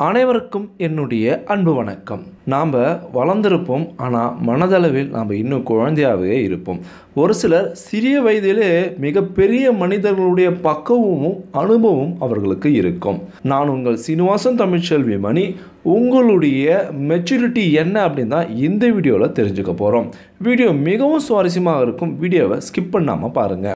அனைவருக்கும் என்னுடைய அன்பு வணக்கம் நாம் வளர்ந்திருப்போம் ஆனால் மனதளவில் நாம் இன்னும் குழந்தையாகவே இருப்போம் ஒரு சிலர் சிறிய வயதிலே மிகப்பெரிய மனிதர்களுடைய பக்குவமும் அனுபவமும் அவர்களுக்கு இருக்கும் நான் உங்கள் சீனிவாசன் தமிழ்ச்செல்வி மணி உங்களுடைய மெச்சூரிட்டி என்ன அப்படின்னு தான் இந்த வீடியோவில் தெரிஞ்சுக்க போகிறோம் வீடியோ மிகவும் சுவாரஸ்யமாக இருக்கும் வீடியோவை ஸ்கிப் பண்ணாமல் பாருங்கள்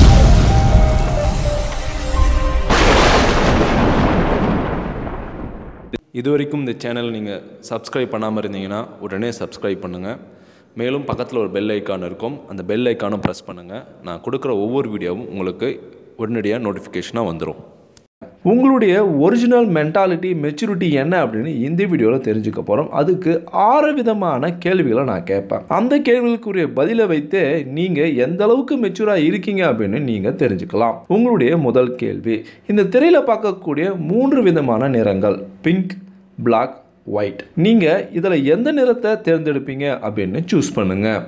இது வரைக்கும் இந்த சேனல் நீங்கள் சப்ஸ்கிரைப் பண்ணாமல் இருந்தீங்கன்னா உடனே சப்ஸ்கிரைப் பண்ணுங்கள் மேலும் பக்கத்தில் ஒரு பெல் ஐக்கான் இருக்கும் அந்த பெல் ஐக்கானும் ப்ரெஸ் பண்ணுங்கள் நான் கொடுக்குற ஒவ்வொரு வீடியோவும் உங்களுக்கு உடனடியாக நோட்டிஃபிகேஷனாக வந்துடும் உங்களுடைய ஒரிஜினல் மென்டாலிட்டி மெச்சூரிட்டி என்ன அப்படின்னு இந்த வீடியோவில் தெரிஞ்சுக்க போகிறோம் அதுக்கு ஆறு விதமான கேள்விகளை நான் கேட்பேன் அந்த கேள்விகளுக்குரிய பதிலை வைத்து நீங்கள் எந்த அளவுக்கு மெச்சூராக இருக்கீங்க அப்படின்னு நீங்கள் தெரிஞ்சுக்கலாம் உங்களுடைய முதல் கேள்வி இந்த திரையில் பார்க்கக்கூடிய மூன்று விதமான நிறங்கள் பிங்க் பிளாக் ஒயிட் நீங்கள் இதில் எந்த நிறத்தை தேர்ந்தெடுப்பீங்க அப்படின்னு சூஸ் பண்ணுங்கள்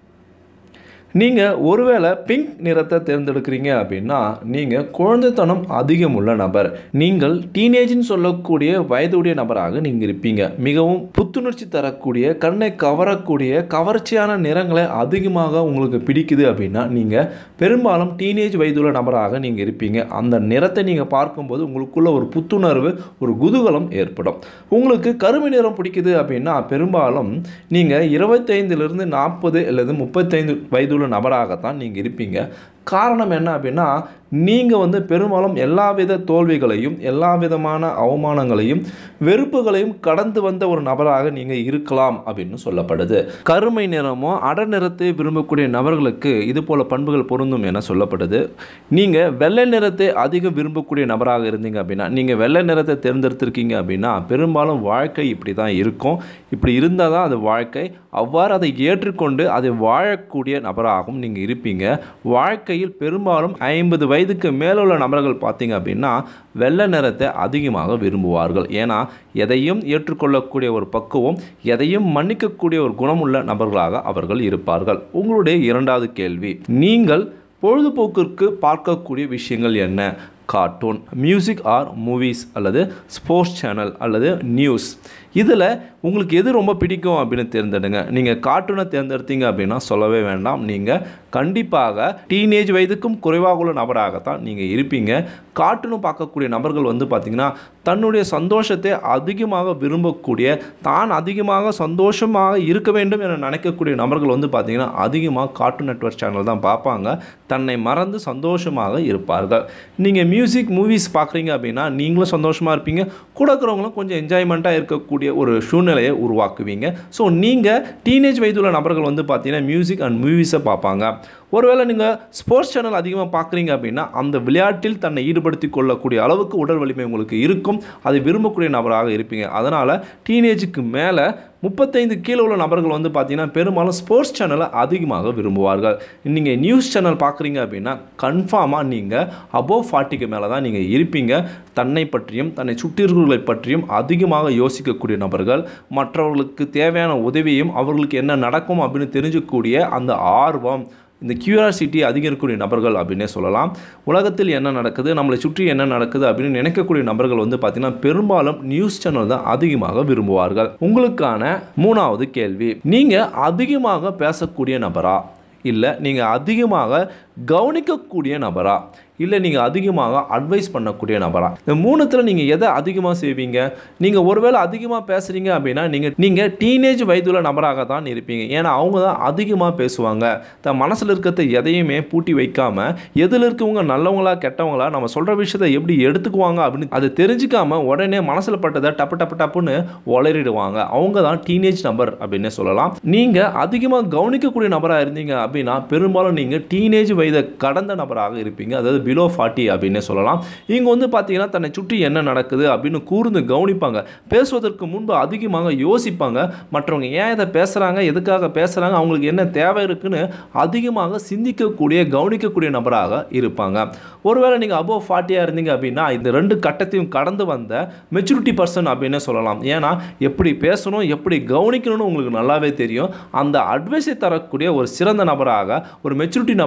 நீங்கள் ஒருவேளை பிங்க் நிறத்தை தேர்ந்தெடுக்கிறீங்க அப்படின்னா நீங்கள் குழந்தைத்தனம் அதிகம் உள்ள நபர் நீங்கள் டீனேஜ்னு சொல்லக்கூடிய வயதுடைய நபராக நீங்கள் இருப்பீங்க மிகவும் புத்துணர்ச்சி தரக்கூடிய கண்ணை கவரக்கூடிய கவர்ச்சியான நிறங்களை அதிகமாக உங்களுக்கு பிடிக்குது அப்படின்னா நீங்கள் பெரும்பாலும் டீனேஜ் வயதுள்ள நபராக நீங்கள் இருப்பீங்க அந்த நிறத்தை நீங்கள் பார்க்கும்போது உங்களுக்குள்ள ஒரு புத்துணர்வு ஒரு குதூகலம் ஏற்படும் உங்களுக்கு கருமை நிறம் பிடிக்குது அப்படின்னா பெரும்பாலும் நீங்கள் இருபத்தைந்திலிருந்து நாற்பது அல்லது முப்பத்தைந்து வயது உள்ள நபராகத்தான் நீங்கள் இருப்பீங்க காரணம் என்ன அப்படின்னா நீங்கள் வந்து பெரும்பாலும் எல்லா வித தோல்விகளையும் எல்லா விதமான அவமானங்களையும் வெறுப்புகளையும் கடந்து வந்த ஒரு நபராக நீங்கள் இருக்கலாம் அப்படின்னு சொல்லப்படுது கருமை நிறமோ அட நிறத்தை விரும்பக்கூடிய நபர்களுக்கு இது போல பண்புகள் பொருந்தும் என சொல்லப்படுது நீங்கள் வெள்ளை நிறத்தை அதிகம் விரும்பக்கூடிய நபராக இருந்தீங்க அப்படின்னா நீங்கள் வெள்ளை நிறத்தை தேர்ந்தெடுத்திருக்கீங்க அப்படின்னா பெரும்பாலும் வாழ்க்கை இப்படி தான் இருக்கும் இப்படி இருந்தால் தான் அது வாழ்க்கை அவ்வாறு அதை ஏற்றுக்கொண்டு அதை வாழக்கூடிய நபராகவும் நீங்கள் இருப்பீங்க வாழ்க்கையில் பெரும்பாலும் ஐம்பது வயதுக்கு மேலுள்ள நபர்கள் பார்த்தீங்க அப்படின்னா வெள்ளை நிறத்தை அதிகமாக விரும்புவார்கள் ஏன்னா எதையும் ஏற்றுக்கொள்ளக்கூடிய ஒரு பக்குவம் எதையும் மன்னிக்கக்கூடிய ஒரு குணமுள்ள நபர்களாக அவர்கள் இருப்பார்கள் உங்களுடைய இரண்டாவது கேள்வி நீங்கள் பொழுதுபோக்கிற்கு பார்க்கக்கூடிய விஷயங்கள் என்ன கார்ட்டூன் மியூசிக் ஆர் மூவிஸ் அல்லது ஸ்போர்ட்ஸ் சேனல் அல்லது நியூஸ் இதில் உங்களுக்கு எது ரொம்ப பிடிக்கும் அப்படின்னு தேர்ந்தெடுங்க நீங்கள் கார்ட்டூனை தேர்ந்தெடுத்தீங்க அப்படின்னா சொல்லவே வேண்டாம் நீங்கள் கண்டிப்பாக டீனேஜ் வயதுக்கும் குறைவாக உள்ள நபராகத்தான் நீங்கள் இருப்பீங்க கார்ட்டூனை பார்க்கக்கூடிய நபர்கள் வந்து பார்த்திங்கன்னா தன்னுடைய சந்தோஷத்தை அதிகமாக விரும்பக்கூடிய தான் அதிகமாக சந்தோஷமாக இருக்க வேண்டும் என நினைக்கக்கூடிய நபர்கள் வந்து பார்த்திங்கன்னா அதிகமாக கார்ட்டூன் நெட்ஒர்க் சேனல் தான் பார்ப்பாங்க தன்னை மறந்து சந்தோஷமாக இருப்பார்கள் நீங்கள் மியூசிக் மூவிஸ் பார்க்குறீங்க அப்படின்னா நீங்களும் சந்தோஷமாக இருப்பீங்க கூட இருக்கிறவங்களும் கொஞ்சம் என்ஜாய்மெண்ட்டாக இருக்கக்கூடிய ஒரு சூழ்நிலையை உருவாக்குவீங்க ஸோ நீங்கள் டீனேஜ் வயதுள்ள நபர்கள் வந்து பார்த்தீங்கன்னா மியூசிக் அண்ட் மூவிஸை பார்ப்பாங்க ஒருவேளை நீங்கள் ஸ்போர்ட்ஸ் சேனல் அதிகமாக பார்க்குறீங்க அப்படின்னா அந்த விளையாட்டில் தன்னை ஈடுபடுத்தி கொள்ளக்கூடிய அளவுக்கு உடல் வலிமை உங்களுக்கு இருக்கும் அதை விரும்பக்கூடிய நபராக இருப்பீங்க அதனால் டீனேஜுக்கு மேலே முப்பத்தைந்து கீழே உள்ள நபர்கள் வந்து பார்த்தீங்கன்னா பெரும்பாலும் ஸ்போர்ட்ஸ் சேனலை அதிகமாக விரும்புவார்கள் நீங்கள் நியூஸ் சேனல் பார்க்குறீங்க அப்படின்னா கன்ஃபார்மாக நீங்கள் அபோவ் ஃபார்ட்டிக்கு மேலே தான் நீங்கள் இருப்பீங்க தன்னை பற்றியும் தன்னை சுற்றியிருக்கிறவர்களை பற்றியும் அதிகமாக யோசிக்கக்கூடிய நபர்கள் மற்றவர்களுக்கு தேவையான உதவியும் அவர்களுக்கு என்ன நடக்கும் அப்படின்னு தெரிஞ்சுக்கூடிய அந்த ஆர்வம் இந்த கியூரியாசிட்டி அதிகரிக்கக்கூடிய நபர்கள் அப்படின்னே சொல்லலாம் உலகத்தில் என்ன நடக்குது நம்மளை சுற்றி என்ன நடக்குது அப்படின்னு நினைக்கக்கூடிய நபர்கள் வந்து பார்த்திங்கன்னா பெரும்பாலும் நியூஸ் சேனல் தான் அதிகமாக விரும்புவார்கள் உங்களுக்கான மூணாவது கேள்வி நீங்கள் அதிகமாக பேசக்கூடிய நபரா இல்லை நீங்கள் அதிகமாக கவனிக்கக்கூடிய நபரா இல்லை நீங்கள் அதிகமாக அட்வைஸ் பண்ணக்கூடிய நபரா இந்த மூணுத்தில் நீங்கள் எதை அதிகமாக செய்வீங்க நீங்கள் ஒருவேளை அதிகமாக பேசுகிறீங்க அப்படின்னா நீங்கள் நீங்கள் டீனேஜ் வயதுள்ள நபராக தான் இருப்பீங்க ஏன்னா அவங்க தான் அதிகமாக பேசுவாங்க தன் மனசில் இருக்கிறத எதையுமே பூட்டி வைக்காமல் எதில் இருக்கவங்க நல்லவங்களா கெட்டவங்களா நம்ம சொல்கிற விஷயத்தை எப்படி எடுத்துக்குவாங்க அப்படின்னு அதை தெரிஞ்சுக்காம உடனே மனசில் பட்டதை டப்பு டப்பு டப்புன்னு உளறிடுவாங்க அவங்க தான் டீனேஜ் நபர் அப்படின்னு சொல்லலாம் நீங்கள் அதிகமாக கவனிக்கக்கூடிய நபராக இருந்தீங்க அப்படின்னா பெரும்பாலும் நீங்கள் டீனேஜ் வயதை கடந்த நபராக இருப்பீங்க அதாவது பிலோ ஃபார்ட்டி அப்படின்னு சொல்லலாம் இங்கே வந்து பார்த்தீங்கன்னா தன்னை சுற்றி என்ன நடக்குது அப்படின்னு கூர்ந்து கவனிப்பாங்க பேசுவதற்கு முன்பு அதிகமாக யோசிப்பாங்க மற்றவங்க ஏன் இதை பேசுகிறாங்க எதுக்காக பேசுகிறாங்க அவங்களுக்கு என்ன தேவை இருக்குன்னு அதிகமாக சிந்திக்கக்கூடிய கவனிக்கக்கூடிய நபராக இருப்பாங்க ஒருவேளை நீங்கள் அபோவ் ஃபார்ட்டியாக இருந்தீங்க அப்படின்னா இந்த ரெண்டு கட்டத்தையும் கடந்து வந்த மெச்சூரிட்டி பர்சன் அப்படின்னு சொல்லலாம் ஏன்னா எப்படி பேசணும் எப்படி கவனிக்கணும்னு உங்களுக்கு நல்லாவே தெரியும் அந்த அட்வைஸை தரக்கூடிய ஒரு சிறந்த நபராக ஒரு மெச்சூரிட்டி நபராக நீங்கள்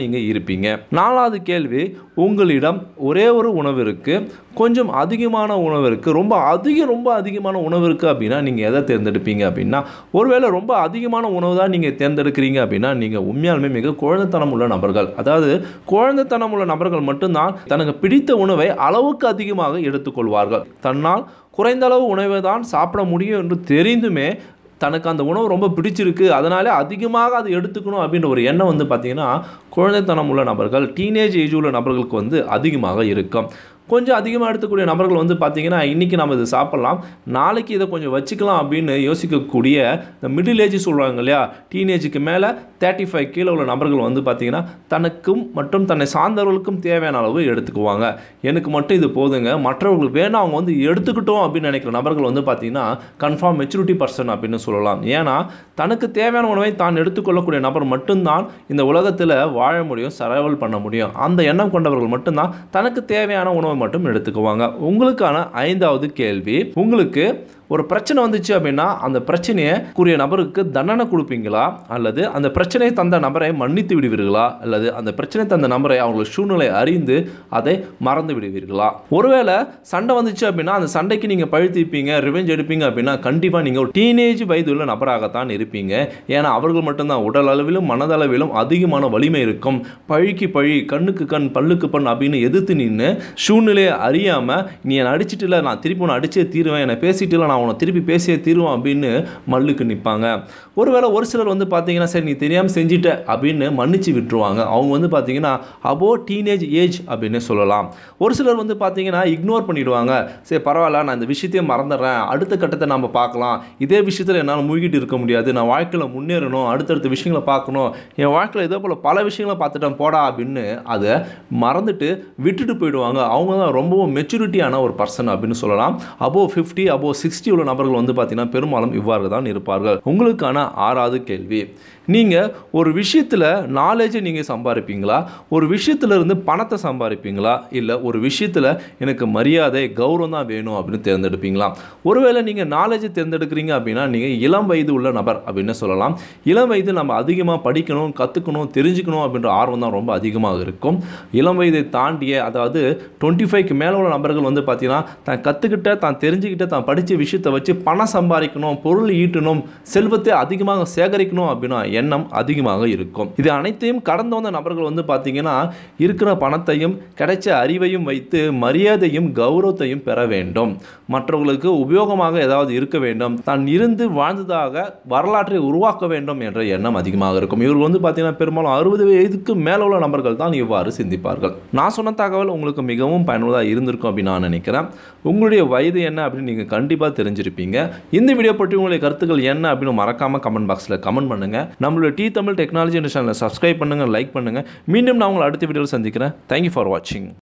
நீங்கள் இருப்பீங்க நாலாவது கேள்வி உங்களிடம் ஒரே ஒரு உணவு இருக்குது கொஞ்சம் அதிகமான உணவு இருக்குது ரொம்ப அதிக ரொம்ப அதிகமான உணவு இருக்குது அப்படின்னா நீங்கள் எதை தேர்ந்தெடுப்பீங்க அப்படின்னா ஒருவேளை ரொம்ப அதிகமான உணவு தான் நீங்கள் தேர்ந்தெடுக்கிறீங்க அப்படின்னா நீங்கள் உண்மையாலுமே மிக குழந்தைத்தனம் உள்ள நபர்கள் அதாவது குழந்தைத்தனம் உள்ள நபர்கள் மட்டும்தான் தனக்கு பிடித்த உணவை அளவுக்கு அதிகமாக எடுத்துக்கொள்வார்கள் தன்னால் குறைந்த அளவு உணவை தான் சாப்பிட முடியும் என்று தெரிந்துமே தனக்கு அந்த உணவு ரொம்ப பிடிச்சிருக்கு அதனாலே அதிகமாக அதை எடுத்துக்கணும் அப்படின்ற ஒரு எண்ணம் வந்து பார்த்திங்கன்னா குழந்தைத்தனம் உள்ள நபர்கள் டீனேஜ் ஏஜ் உள்ள நபர்களுக்கு வந்து அதிகமாக இருக்கும் கொஞ்சம் அதிகமாக எடுத்துக்கூடிய நபர்கள் வந்து பார்த்திங்கன்னா இன்றைக்கி நம்ம இது சாப்பிட்லாம் நாளைக்கு இதை கொஞ்சம் வச்சுக்கலாம் அப்படின்னு யோசிக்கக்கூடிய இந்த மிடில் ஏஜ் சொல்கிறாங்க இல்லையா டீனேஜுக்கு மேலே தேர்ட்டி ஃபைவ் கீழே உள்ள நபர்கள் வந்து பார்த்திங்கன்னா தனக்கும் மற்றும் தன்னை சார்ந்தவர்களுக்கும் தேவையான அளவு எடுத்துக்குவாங்க எனக்கு மட்டும் இது போதுங்க மற்றவர்களுக்கு வேணால் அவங்க வந்து எடுத்துக்கிட்டோம் அப்படின்னு நினைக்கிற நபர்கள் வந்து பார்த்திங்கன்னா கன்ஃபார்ம் மெச்சூரிட்டி பர்சன் அப்படின்னு சொல்லலாம் ஏன்னா தனக்கு தேவையான உணவை தான் எடுத்துக்கொள்ளக்கூடிய நபர் மட்டும்தான் இந்த உலகத்தில் வாழ முடியும் சரவல் பண்ண முடியும் அந்த எண்ணம் கொண்டவர்கள் மட்டும்தான் தனக்கு தேவையான உணவை மட்டும் எடுத்துக்குவாங்க உங்களுக்கான ஐந்தாவது கேள்வி உங்களுக்கு ஒரு பிரச்சனை வந்துச்சு அப்படின்னா அந்த பிரச்சனையை கூறிய நபருக்கு தண்டனை கொடுப்பீங்களா அல்லது அந்த பிரச்சனையை தந்த நபரை மன்னித்து விடுவீர்களா அல்லது அந்த பிரச்சனை தந்த நபரை அவங்களோட சூழ்நிலை அறிந்து அதை மறந்து விடுவீர்களா ஒருவேளை சண்டை வந்துச்சு அப்படின்னா அந்த சண்டைக்கு நீங்கள் பழுத்திப்பீங்க ரிவெஞ்ச் எடுப்பீங்க அப்படின்னா கண்டிப்பாக நீங்கள் ஒரு டீனேஜ் வயது உள்ள நபராகத்தான் இருப்பீங்க ஏன்னா அவர்கள் மட்டும்தான் உடல் அளவிலும் மனதளவிலும் அதிகமான வலிமை இருக்கும் பழிக்கு பழி கண்ணுக்கு கண் பல்லுக்கு பண் அப்படின்னு எதிர்த்து நின்று சூழ்நிலையை அறியாமல் நீ என்னை அடிச்சிட்டுல நான் திருப்பி உன்னை அடிச்சே தீருவேன் என்னை பேசிட்டுல நான் உன்னை திருப்பி பேசியே தீருவேன் அப்படின்னு மல்லுக்கு நிற்பாங்க ஒருவேளை ஒரு சிலர் வந்து பார்த்தீங்கன்னா சரி நீ தெரியாமல் செஞ்சிட்ட அப்படின்னு மன்னிச்சு விட்டுருவாங்க அவங்க வந்து பார்த்தீங்கன்னா அபோ டீனேஜ் ஏஜ் அப்படின்னு சொல்லலாம் ஒரு சிலர் வந்து பார்த்தீங்கன்னா இக்னோர் பண்ணிடுவாங்க சரி பரவாயில்ல நான் இந்த விஷயத்தையே மறந்துடுறேன் அடுத்த கட்டத்தை நம்ம பார்க்கலாம் இதே விஷயத்தில் என்னால் மூழ்கிட்டு இருக்க முடியாது நான் வாழ்க்கையில் முன்னேறணும் அடுத்தடுத்த விஷயங்களை பார்க்கணும் என் வாழ்க்கையில் இதே போல் பல விஷயங்களை பார்த்துட்டேன் போடா அப்படின்னு அதை மறந்துட்டு விட்டுட்டு போயிடுவாங்க அவங்க தான் ரொம்பவும் மெச்சூரிட்டியான ஒரு பர்சன் அப்படின்னு சொல்லலாம் அபோ ஃபிஃப்டி அபோ சிக்ஸ்டி உள்ள நபர்கள் வந்து பார்த்தீங்கன்னா பெரும்பாலும் இவ்வாறு தான் இருப்பார்கள் உங்களுக்கான ஆறாவது கேள்வி நீங்கள் ஒரு விஷயத்தில் நாலேஜை நீங்கள் சம்பாதிப்பீங்களா ஒரு விஷயத்துல இருந்து பணத்தை சம்பாதிப்பீங்களா இல்லை ஒரு விஷயத்தில் எனக்கு மரியாதை கௌரவம் தான் வேணும் அப்படின்னு தேர்ந்தெடுப்பீங்களா ஒருவேளை நீங்கள் நாலேஜை தேர்ந்தெடுக்கிறீங்க அப்படின்னா நீங்கள் இளம் வயது உள்ள நபர் அப்படின்னு சொல்லலாம் இளம் வயது நம்ம அதிகமாக படிக்கணும் கற்றுக்கணும் தெரிஞ்சுக்கணும் அப்படின்ற ஆர்வம் தான் ரொம்ப அதிகமாக இருக்கும் இளம் வயதை தாண்டிய அதாவது டுவெண்ட்டி ஃபைவ்க்கு மேலே உள்ள நபர்கள் வந்து பார்த்தீங்கன்னா தான் கற்றுக்கிட்ட தான் தெரிஞ்சுக்கிட்ட தான் படித்த விஷயத்தை வச்சு பணம் சம்பாதிக்கணும் பொருள் ஈட்டணும் செல்வத்தை அதிகமாக சேகரிக்கணும் அப்படின்னா எண்ணம் அதிகமாக இருக்கும் இது அனைத்தையும் கடந்து வந்த நபர்கள் வந்து பார்த்தீங்கன்னா இருக்கிற பணத்தையும் கிடைச்ச அறிவையும் வைத்து மரியாதையும் கௌரவத்தையும் பெற வேண்டும் மற்றவர்களுக்கு உபயோகமாக ஏதாவது இருக்க வேண்டும் தான் இருந்து வாழ்ந்ததாக வரலாற்றை உருவாக்க வேண்டும் என்ற எண்ணம் அதிகமாக இருக்கும் இவர்கள் வந்து பார்த்தீங்கன்னா பெரும்பாலும் அறுபது வயதுக்கு மேலே உள்ள நபர்கள் தான் இவ்வாறு சிந்திப்பார்கள் நான் சொன்ன தகவல் உங்களுக்கு மிகவும் பயனுள்ளதாக இருந்திருக்கும் அப்படின்னு நான் நினைக்கிறேன் உங்களுடைய வயது என்ன அப்படின்னு நீங்கள் கண்டிப்பாக தெரிஞ்சிருப்பீங்க இந்த வீடியோ பற்றி உங்களுடைய கருத்துக்கள் என்ன அப்படின்னு மறக்காமல் கமெண்ட் பாக்ஸில் கமெண்ட் பண்ணுங்கள் நம்மளுடைய டி தமிழ் டெக்னாலஜி சேனலை சப்ஸ்கிரைப் பண்ணுங்கள் லைக் பண்ணுங்கள் மீண்டும் நான் உங்களை அடுத்த வீடியோவில் சந்திக்கிறேன் தேங்க்யூ ஃபார் வாட்சிங்